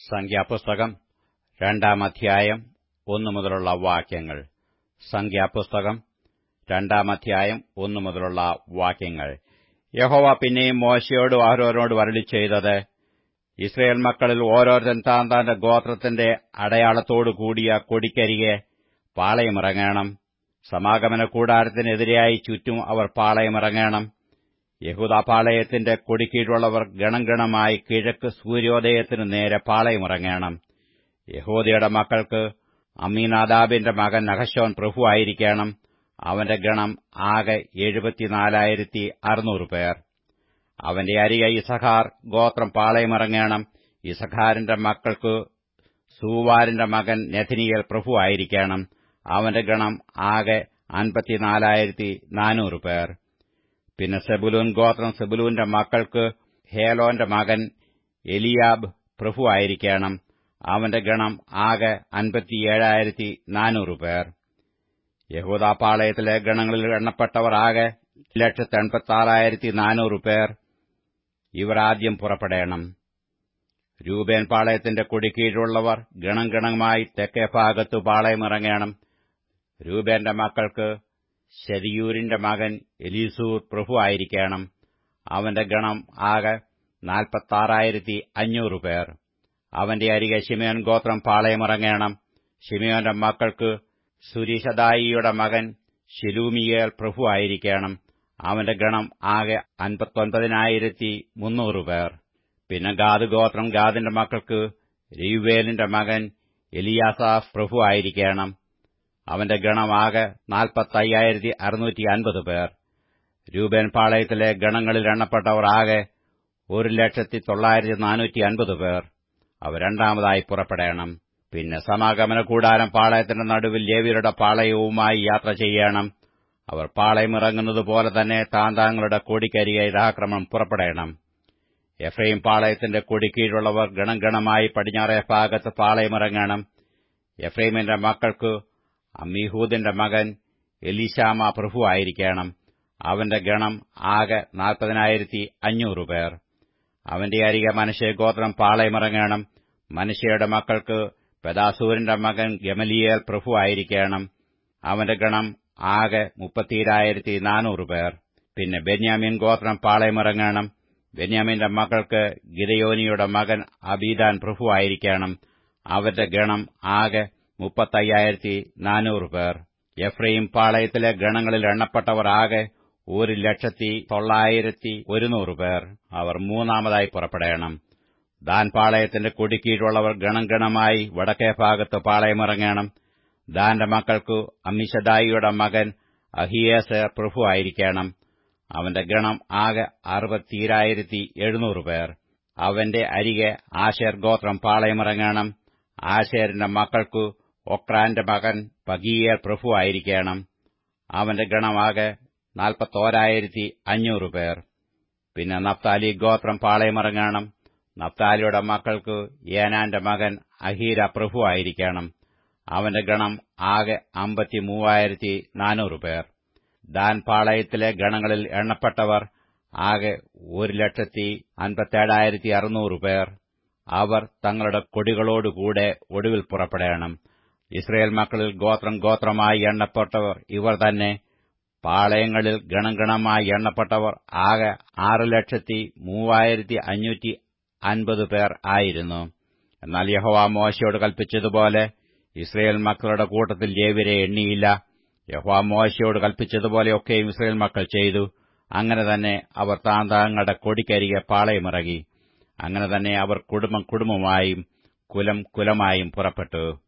സംഖ്യാപുസ്തകം രണ്ടാം അധ്യായം ഒന്നു മുതലുള്ള വാക്യങ്ങൾ സംഖ്യാപുസ്തകം രണ്ടാം അധ്യായം ഒന്നു മുതലുള്ള വാക്യങ്ങൾ യഹോവ പിന്നെയും മോശയോടും അഹരോനോടും അരുളി ചെയ്തത് ഇസ്രയേൽ മക്കളിൽ ഓരോരുത്തൻ താൻ താന്റെ ഗോത്രത്തിന്റെ അടയാളത്തോടു കൂടിയ കൊടിക്കരികെ പാളയമിറങ്ങണം സമാഗമന കൂടാരത്തിനെതിരെയായി ചുറ്റും അവർ പാളയമിറങ്ങണം യഹൂദാപാളയത്തിന്റെ കൊടിക്കീഴുള്ളവർ ഗണം ഗണമായി കിഴക്ക് സൂര്യോദയത്തിനു നേരെ പാളയമിറങ്ങണം യഹൂദയുടെ മക്കൾക്ക് അമ്മീനാദാബിന്റെ മകൻ നഹശോൻ പ്രഭുവായിരിക്കണം അവന്റെ ഗണം ആകെ എഴുപത്തിനാലായിരത്തി അറുന്നൂറ് പേർ അവന്റെ അരികെ ഇസഹാർ ഗോത്രം പാളയമിറങ്ങണം ഇസഹാറിന്റെ മക്കൾക്ക് സൂവാരിന്റെ മകൻ നെഥനിയേൽ പ്രഭുവായിരിക്കണം അവന്റെ ഗണം ആകെ അൻപത്തിനാലായിരത്തി നാനൂറ് പേർ പിന്നെ സെബുലൂൻ ഗോത്രം സെബുലൂന്റെ മക്കൾക്ക് ഹേലോന്റെ മകൻ എലിയാബ് പ്രഭുവായിരിക്കണം അവന്റെ ഗണം ആകെ അൻപത്തിയേഴായിരത്തി നാനൂറ് പേർ യഹൂദാപാളയത്തിലെ ഗണങ്ങളിൽ എണ്ണപ്പെട്ടവർ ആകെ ലക്ഷത്തി എൺപത്താറായിരത്തി നാനൂറ് പേർ ഇവർ ആദ്യം പുറപ്പെടേണം രൂപേൻ പാളയത്തിന്റെ കൊടിക്കീഴുള്ളവർ ഗണം ഗണമായി തെക്കേ ഭാഗത്തു പാളയമിറങ്ങണം രൂപേന്റെ മക്കൾക്ക് ശരിയൂരിന്റെ മകൻ എലീസൂർ പ്രഭുവായിരിക്കണം അവന്റെ ഗണം ആകെ നാൽപ്പത്താറായിരത്തി അഞ്ഞൂറ് പേർ അവന്റെ അരികെ ശിമയോൻ ഗോത്രം പാളയമിറങ്ങണം ശിമയോന്റെ മക്കൾക്ക് സുരീഷദായിയുടെ മകൻ ശിലൂമിയേൽ പ്രഭുവായിരിക്കണം അവന്റെ ഗണം ആകെ അൻപത്തൊൻപതിനായിരത്തി മുന്നൂറ് പേർ പിന്നെ ഗാദ് ഗോത്രം ഗാദിന്റെ മക്കൾക്ക് രയുവേലിന്റെ മകൻ എലിയാസാഫ് പ്രഭുവായിരിക്കണം അവന്റെ ഗണമാകെ നാൽപ്പത്തയ്യായിരത്തി അറുന്നൂറ്റി അൻപത് പേർ രൂപേൻ പാളയത്തിലെ ഗണങ്ങളിൽ എണ്ണപ്പെട്ടവർ ആകെ ഒരു ലക്ഷത്തി തൊള്ളായിരത്തി നാനൂറ്റി അൻപത് പേർ അവ രണ്ടാമതായി പുറപ്പെടണം പിന്നെ സമാഗമന കൂടാരം പാളയത്തിന്റെ നടുവിൽ ലേവിയരുടെ പാളയവുമായി യാത്ര ചെയ്യണം അവർ പാളയമിറങ്ങുന്നതുപോലെ തന്നെ താന്താങ്ങളുടെ കൊടിക്കരികെ യഥാക്രമം പുറപ്പെടണം എഫ്രൈം പാളയത്തിന്റെ കൊടിക്കീഴുള്ളവർ ഗണം ഗണമായി പടിഞ്ഞാറേ ഭാഗത്ത് പാളയമിറങ്ങണം എഫ്രൈമിന്റെ മക്കൾക്ക് അമ്മീഹൂദിന്റെ മകൻ എലിശാമ പ്രഭുവായിരിക്കണം അവന്റെ ഗണം ആകെ നാൽപ്പതിനായിരത്തി അഞ്ഞൂറ് പേർ അവന്റെ അരികെ മനുഷ്യ ഗോത്രം പാളയമിറങ്ങണം മനുഷ്യയുടെ മക്കൾക്ക് പെദാസൂരിന്റെ മകൻ ഗമലിയേൽ പ്രഭുവായിരിക്കണം അവന്റെ ഗണം ആകെ മുപ്പത്തിരായിരത്തി നാനൂറ് പേർ പിന്നെ ബെന്യാമിൻ ഗോത്രം പാളയമിറങ്ങണം ബെന്യാമിന്റെ മക്കൾക്ക് ഗിദയോനിയുടെ മകൻ അബീദാൻ പ്രഭുവായിരിക്കണം അവന്റെ ഗണം ആകെ മുപ്പത്തയ്യായിരത്തി നാനൂറ് പേർ എഫ്രൈം പാളയത്തിലെ ഗണങ്ങളിൽ എണ്ണപ്പെട്ടവർ ആകെ ഒരു ലക്ഷത്തി തൊള്ളായിരത്തി ഒരുന്നൂറ് പേർ അവർ മൂന്നാമതായി പുറപ്പെടണം ദാൻ പാളയത്തിന്റെ കൊടിക്കീഴുള്ളവർ ഗണം ഗണമായി വടക്കേ ഭാഗത്ത് പാളയമിറങ്ങണം ദാന്റെ മക്കൾക്കു അമിഷദായിയുടെ മകൻ അഹിയേസർ പ്രഭുവായിരിക്കണം അവന്റെ ഗണം ആകെ അറുപത്തിരായിരത്തി എഴുന്നൂറ് പേർ അവന്റെ അരികെ ആശേർ ഗോത്രം പാളയമിറങ്ങണം ആശേരിന്റെ മക്കൾക്കു ഒക്രാന്റെ മകൻ പഗീയർ പ്രഭുവായിരിക്കണം അവന്റെ ഗണമാകെ നാൽപ്പത്തോരായിരത്തി അഞ്ഞൂറ് പേർ പിന്നെ നഫ്താലി ഗോത്രം പാളയമിറങ്ങണം നഫ്താലിയുടെ മക്കൾക്ക് ഏനാന്റെ മകൻ അഹീര പ്രഭുവായിരിക്കണം അവന്റെ ഗണം ആകെ അമ്പത്തി മൂവായിരത്തി നാനൂറ് പേർ ദാൻ പാളയത്തിലെ ഗണങ്ങളിൽ എണ്ണപ്പെട്ടവർ ആകെ ഒരു ലക്ഷത്തി അൻപത്തേഴായിരത്തി അറുന്നൂറ് പേർ അവർ തങ്ങളുടെ കൊടികളോടുകൂടെ ഒടുവിൽ പുറപ്പെടണം ഇസ്രയേൽ മക്കളിൽ ഗോത്രം ഗോത്രമായി എണ്ണപ്പെട്ടവർ ഇവർ തന്നെ പാളയങ്ങളിൽ ഗണഗണമായി എണ്ണപ്പെട്ടവർ ആകെ ആറ് ലക്ഷത്തി മൂവായിരത്തി അഞ്ഞൂറ്റി അൻപത് പേർ ആയിരുന്നു എന്നാൽ യഹോവ മോശയോട് കൽപ്പിച്ചതുപോലെ ഇസ്രയേൽ മക്കളുടെ കൂട്ടത്തിൽ ലേവ്യരെ എണ്ണിയില്ല യഹോവ മോശയോട് കൽപ്പിച്ചതുപോലെയൊക്കെയും ഇസ്രയേൽ മക്കൾ ചെയ്തു അങ്ങനെ തന്നെ അവർ താന്താങ്ങളുടെ കൊടിക്കരികെ പാളയമിറങ്ങി അങ്ങനെ തന്നെ അവർ കുടുംബം കുടുംബമായും കുലം കുലമായും പുറപ്പെട്ടു